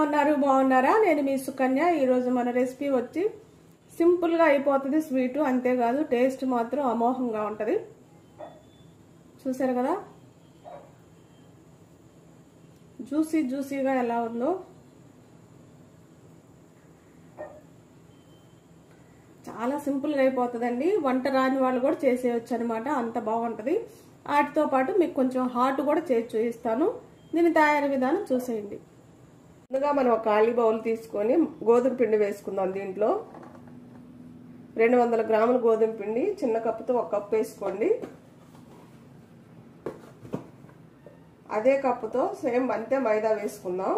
ఉన్నారు బాగున్నారా నేను మీ సుకన్య ఈరోజు మన రెసిపీ వచ్చి సింపుల్గా అయిపోతుంది స్వీటు అంతేకాదు టేస్ట్ మాత్రం అమోఘంగా ఉంటుంది చూసారు కదా జ్యూసీ జ్యూసీగా ఎలా ఉందో చాలా సింపుల్గా అయిపోతుందండి వంట రాని వాళ్ళు కూడా చేసేయచ్చు అనమాట అంత బాగుంటుంది వాటితో పాటు మీకు కొంచెం హాట్ కూడా చేసి చూపిస్తాను దీని తయారీ విధానం చూసేయండి ముందుగా మనం ఒక ఖాళీ బౌల్ తీసుకొని గోధుమ పిండి వేసుకుందాం దీంట్లో రెండు వందల గ్రాముల గోధుమ పిండి చిన్న కప్పుతో ఒక కప్పు వేసుకోండి అదే కప్పుతో సేమ్ అంతే మైదా వేసుకుందాం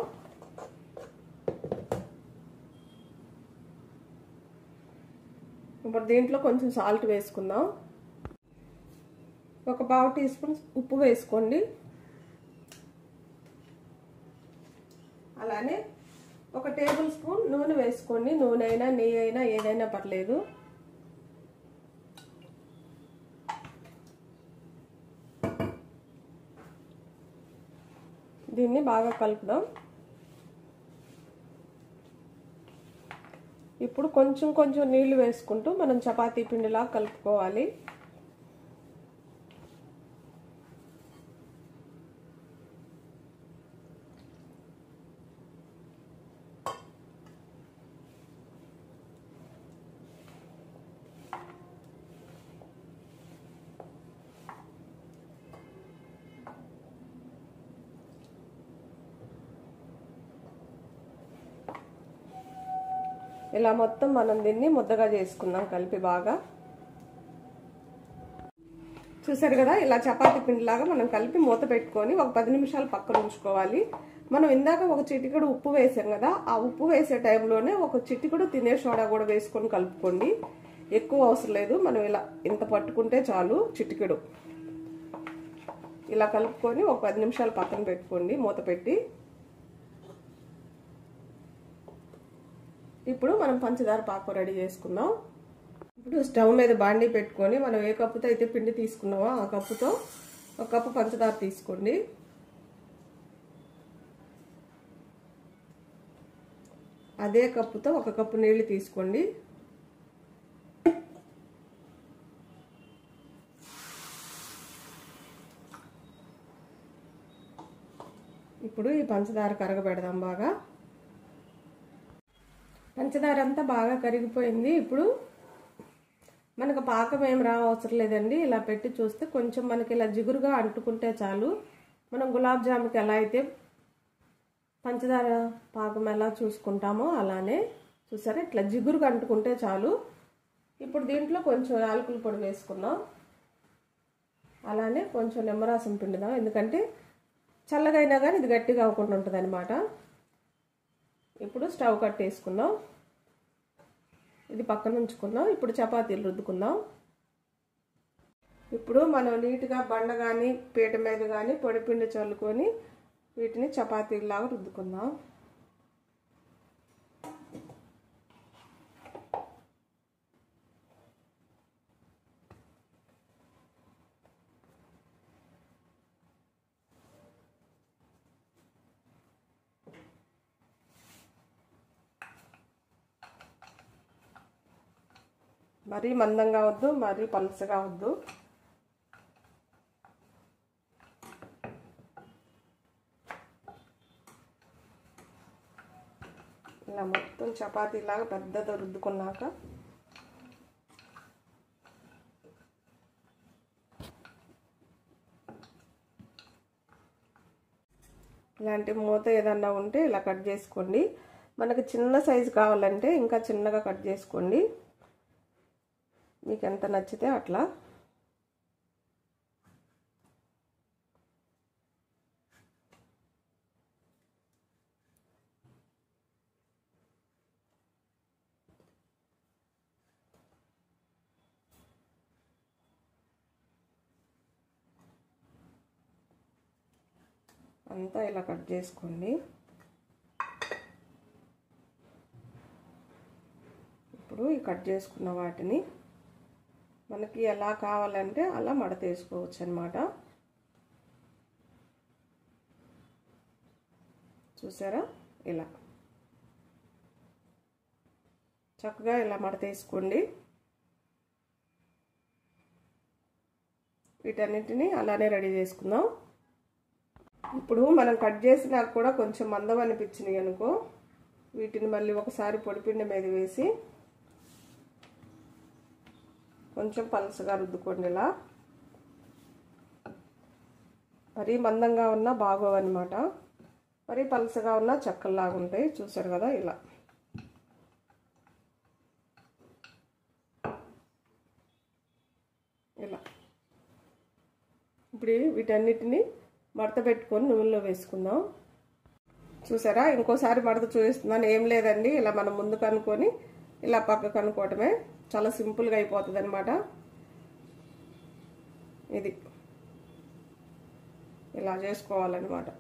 ఇప్పుడు దీంట్లో కొంచెం సాల్ట్ వేసుకుందాం ఒక పావు టీ స్పూన్ ఉప్పు వేసుకోండి అలానే ఒక టేబుల్ స్పూన్ నూనె వేసుకోండి నూనె అయినా నెయ్యి అయినా ఏదైనా పర్లేదు దీన్ని బాగా కలుపుదాం ఇప్పుడు కొంచెం కొంచెం నీళ్లు వేసుకుంటూ మనం చపాతీ పిండిలా కలుపుకోవాలి ఇలా మొత్తం మనం దీన్ని ముద్దగా చేసుకుందాం కలిపి బాగా చూసారు కదా ఇలా చపాతీ పిండిలాగా మనం కలిపి మూత పెట్టుకొని ఒక పది నిమిషాలు పక్కన ఉంచుకోవాలి మనం ఇందాక ఒక చిటికెడు ఉప్పు వేసాం కదా ఆ ఉప్పు వేసే టైంలోనే ఒక చిటికెడు తినే సోడా కూడా వేసుకొని కలుపుకోండి ఎక్కువ అవసరం లేదు మనం ఇలా ఇంత పట్టుకుంటే చాలు చిటికెడు ఇలా కలుపుకొని ఒక పది నిమిషాలు పక్కన పెట్టుకోండి మూత పెట్టి ఇప్పుడు మనం పంచదార పాకు రెడీ చేసుకుందాం ఇప్పుడు స్టవ్ మీద బాండీ పెట్టుకొని మనం ఏ కప్పుతో అయితే పిండి తీసుకున్నామో ఆ కప్పుతో ఒక కప్పు పంచదార తీసుకోండి అదే కప్పుతో ఒక కప్పు నీళ్లు తీసుకోండి ఇప్పుడు ఈ పంచదార కరగబెడదాం బాగా పంచదార అంతా బాగా కరిగిపోయింది ఇప్పుడు మనకు పాకం ఏం రావసరం లేదండి ఇలా పెట్టి చూస్తే కొంచెం మనకి ఇలా జిగురుగా అంటుకుంటే చాలు మనం గులాబ్ జాముకి ఎలా అయితే పంచదార పాకం ఎలా చూసుకుంటామో అలానే చూసారా ఇట్లా జిగురుగా అంటుకుంటే చాలు ఇప్పుడు దీంట్లో కొంచెం యాలకుల పొడి వేసుకుందాం అలానే కొంచెం నిమ్మరసం పిండుదాం ఎందుకంటే చల్లగా అయినా కానీ ఇది గట్టిగా అవ్వకుండా ఉంటుంది అనమాట ఇప్పుడు స్టవ్ కట్టేసుకుందాం ఇది పక్కన ఉంచుకుందాం ఇప్పుడు చపాతీలు రుద్దుకుందాం ఇప్పుడు మనం నీట్గా బండ కానీ పీట మీద కానీ పొడిపిండి చల్లుకొని వీటిని చపాతీలాగా రుద్దుకుందాం మరీ మందంగా వద్దు మరీ పలుసగా వద్దు ఇలా మొత్తం చపాతీలాగా పెద్దగా రుద్దుకున్నాక ఇలాంటి మూత ఏదన్నా ఉంటే ఇలా కట్ చేసుకోండి మనకి చిన్న సైజు కావాలంటే ఇంకా చిన్నగా కట్ చేసుకోండి మీకు ఎంత నచ్చితే అట్లా అంతా ఇలా కట్ చేసుకోండి ఇప్పుడు ఈ కట్ చేసుకున్న వాటిని మనకి ఎలా కావాలంటే అలా మడత వేసుకోవచ్చు అనమాట చూసారా ఇలా చక్కగా ఇలా మడత వేసుకోండి వీటన్నిటిని అలానే రెడీ చేసుకుందాం ఇప్పుడు మనం కట్ చేసినా కూడా కొంచెం మందం అనిపించినాయి అనుకో వీటిని మళ్ళీ ఒకసారి పొడిపిండి మీద వేసి కొంచెం పలసగా రుద్దుకోండి ఇలా మరీ మందంగా ఉన్నా బాగోవన్నమాట మరీ పలసగా ఉన్నా చెక్కల్లాగా ఉంటాయి చూసారు కదా ఇలా ఇలా ఇప్పుడు వీటన్నిటిని మడత పెట్టుకొని నూనెలో వేసుకుందాం చూసారా ఇంకోసారి మడత చూపిస్తున్నాను ఏం లేదండి ఇలా మనం ముందుకు అనుకొని ఇలా పక్కకు అనుకోవటమే చాలా సింపుల్గా అయిపోతుంది అనమాట ఇది ఇలా చేసుకోవాలన్నమాట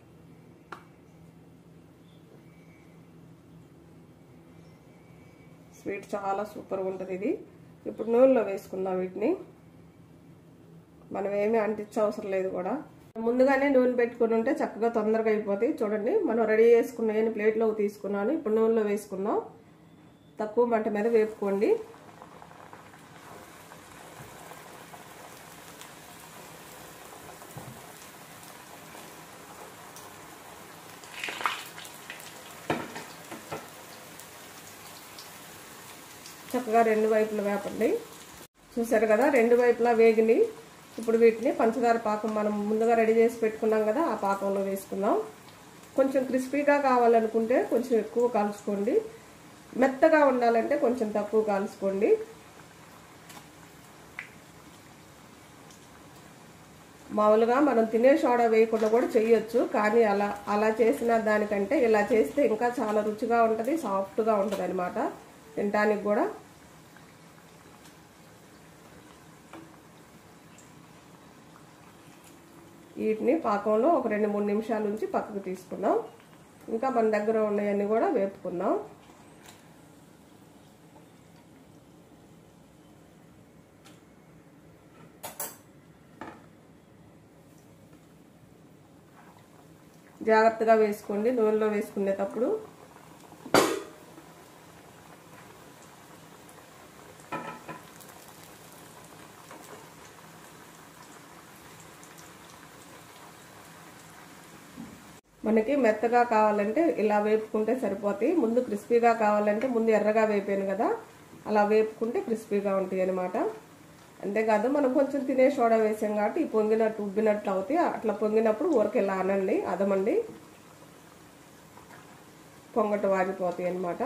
స్వీట్ చాలా సూపర్గా ఉంటుంది ఇది ఇప్పుడు నూనెలో వేసుకుందాం వీటిని మనం ఏమీ అంటించే అవసరం లేదు కూడా ముందుగానే నూనె పెట్టుకుని ఉంటే చక్కగా తొందరగా అయిపోతాయి చూడండి మనం రెడీ చేసుకున్న ప్లేట్లోకి తీసుకున్నాను ఇప్పుడు నూనెలో వేసుకుందాం తక్కువ మంట మీద వేపుకోండి చక్కగా రెండు వైపులు వేపండి చూసారు కదా రెండు వైపులా వేగిని ఇప్పుడు వీటిని పంచదార పాకం మనం ముందుగా రెడీ చేసి పెట్టుకున్నాం కదా ఆ పాకంలో వేసుకుందాం కొంచెం క్రిస్పీగా కావాలనుకుంటే కొంచెం ఎక్కువ కాల్చుకోండి మెత్తగా ఉండాలంటే కొంచెం తక్కువ కాల్చుకోండి మామూలుగా మనం తినే సోడా వేయకుండా కూడా చేయొచ్చు కానీ అలా అలా చేసిన దానికంటే ఇలా చేస్తే ఇంకా చాలా రుచిగా ఉంటుంది సాఫ్ట్గా ఉంటుంది అనమాట తినడానికి కూడా వీటిని పాకంలో ఒక రెండు మూడు నిమిషాల నుంచి పక్కకు తీసుకుందాం ఇంకా మన దగ్గర ఉన్నాయన్నీ కూడా వేపుకుందాం జాగ్రత్తగా వేసుకోండి నూనెలో వేసుకునేటప్పుడు మనకి మెత్తగా కావాలంటే ఇలా వేపుకుంటే సరిపోతాయి ముందు క్రిస్పీగా కావాలంటే ముందు ఎర్రగా వేపాను కదా అలా వేపుకుంటే క్రిస్పీగా ఉంటాయి అనమాట అంతేకాదు మనం కొంచెం తినే సోడా వేసాం కాబట్టి ఈ పొంగినట్టు ఉబ్బినట్లు అవుతాయి అట్లా పొంగినప్పుడు ఊరికి ఇలా అనండి అదమండి పొంగట వాగిపోతాయి అనమాట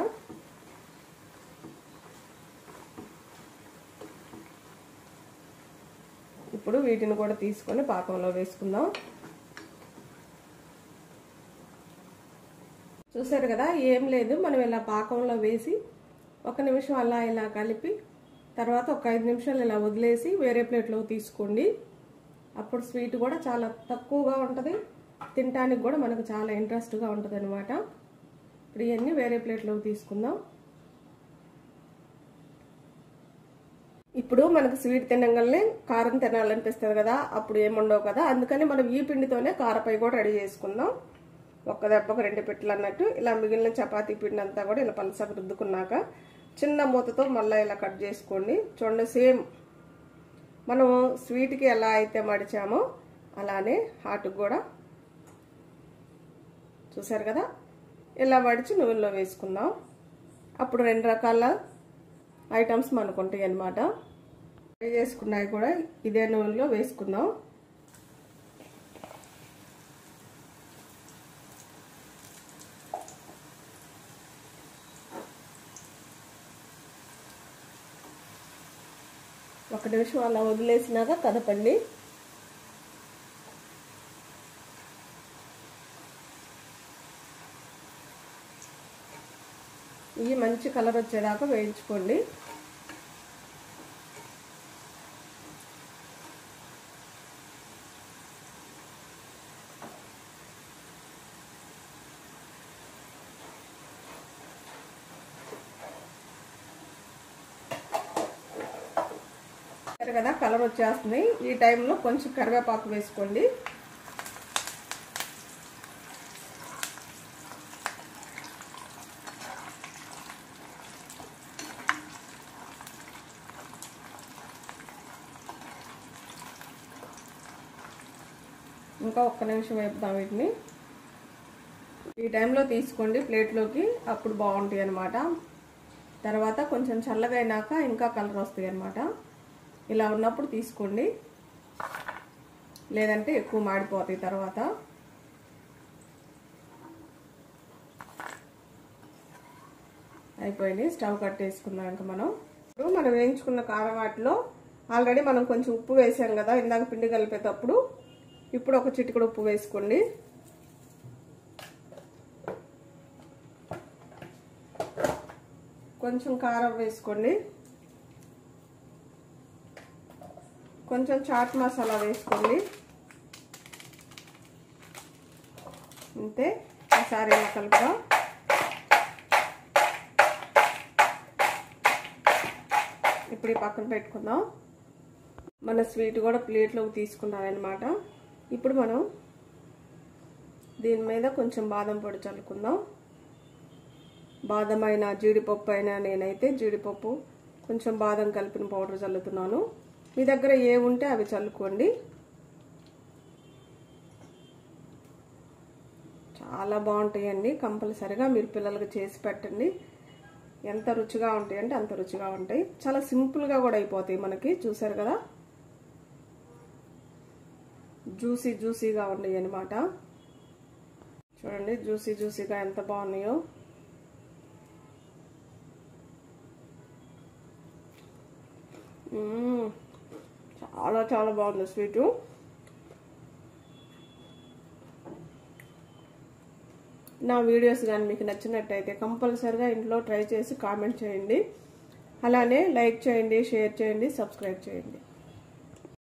ఇప్పుడు వీటిని కూడా తీసుకొని పాకంలో వేసుకుందాం చూసారు కదా ఏం లేదు మనం ఇలా పాకంలో వేసి ఒక నిమిషం అలా ఇలా కలిపి తర్వాత ఒక ఐదు నిమిషాలు ఇలా వదిలేసి వేరే ప్లేట్లో తీసుకోండి అప్పుడు స్వీట్ కూడా చాలా తక్కువగా ఉంటుంది తినడానికి కూడా మనకు చాలా ఇంట్రెస్ట్గా ఉంటుంది అనమాట ఇప్పుడు ఇవన్నీ వేరే ప్లేట్లోకి తీసుకుందాం ఇప్పుడు మనకు స్వీట్ తినగానే కారం తినాలనిపిస్తుంది కదా అప్పుడు ఏముండవు కదా అందుకని మనం ఈ పిండితోనే కారపై కూడా రెడీ చేసుకుందాం ఒక్క దెబ్బకు రెండు పెట్టలు అన్నట్టు ఇలా మిగిలిన చపాతీ పిండి అంతా కూడా ఇలా పలసగా రుద్దుకున్నాక చిన్న మూతతో మళ్ళీ ఇలా కట్ చేసుకోండి చూడండి సేమ్ మనం స్వీట్కి ఎలా అయితే మడిచామో అలానే హాట్కి కూడా చూసారు కదా ఇలా మడిచి నూనెలో వేసుకుందాం అప్పుడు రెండు రకాల ఐటమ్స్ మనకు ఉంటాయి అన్నమాట ఫ్రై చేసుకున్నాయి కూడా ఇదే నూనెలో వేసుకుందాం ఒక నిమిషం అలా వదిలేసినాక కదపండి ఇవి మంచి కలర్ వచ్చేదాకా వేయించుకోండి కదా కలర్ వచ్చేస్తుంది ఈ టైంలో కొంచెం కరివేపాకు వేసుకోండి ఇంకా ఒక్క నిమిషం వేపుదాం వీటిని ఈ టైంలో తీసుకోండి ప్లేట్లోకి అప్పుడు బాగుంటాయి అన్నమాట తర్వాత కొంచెం చల్లగా అయినాక ఇంకా కలర్ వస్తాయి అన్నమాట ఇలా ఉన్నప్పుడు తీసుకోండి లేదంటే ఎక్కువ మాడిపోతాయి తర్వాత అయిపోయింది స్టవ్ కట్టేసుకుందాం ఇంకా మనం ఇప్పుడు మనం వేయించుకున్న కారం వాటిలో ఆల్రెడీ మనం కొంచెం ఉప్పు వేసాం కదా ఇందాక పిండి కలిపేటప్పుడు ఇప్పుడు ఒక చిటికడు ఉప్పు వేసుకోండి కొంచెం కారం వేసుకోండి కొంచెం చాట్ మసాలా వేసుకోండి అంతే ఒకసారి ఇలా కలుపుగా ఇప్పుడు ఈ పక్కన పెట్టుకుందాం మన స్వీట్ కూడా ప్లేట్లోకి తీసుకున్నాం అనమాట ఇప్పుడు మనం దీని మీద కొంచెం బాదం పొడి చల్లుకుందాం బాదం అయినా జీడిపప్పు అయినా నేనైతే జీడిపప్పు కొంచెం బాదం కలిపిన పౌడర్ చల్లుతున్నాను మీ దగ్గర ఏ ఉంటే అవి చల్లుకోండి చాలా బాగుంటాయండి కంపల్సరిగా మీరు పిల్లలకు చేసి పెట్టండి ఎంత రుచిగా ఉంటాయి అంటే అంత రుచిగా ఉంటాయి చాలా సింపుల్గా కూడా అయిపోతాయి మనకి చూసారు కదా జ్యూసీ జ్యూసీగా ఉన్నాయి అనమాట చూడండి జ్యూసీ జ్యూసీగా ఎంత బాగున్నాయో చాలా చాలా బాగుంది స్వీటు నా వీడియోస్ కానీ మీకు నచ్చినట్టయితే కంపల్సరిగా ఇంట్లో ట్రై చేసి కామెంట్ చేయండి అలానే లైక్ చేయండి షేర్ చేయండి సబ్స్క్రైబ్ చేయండి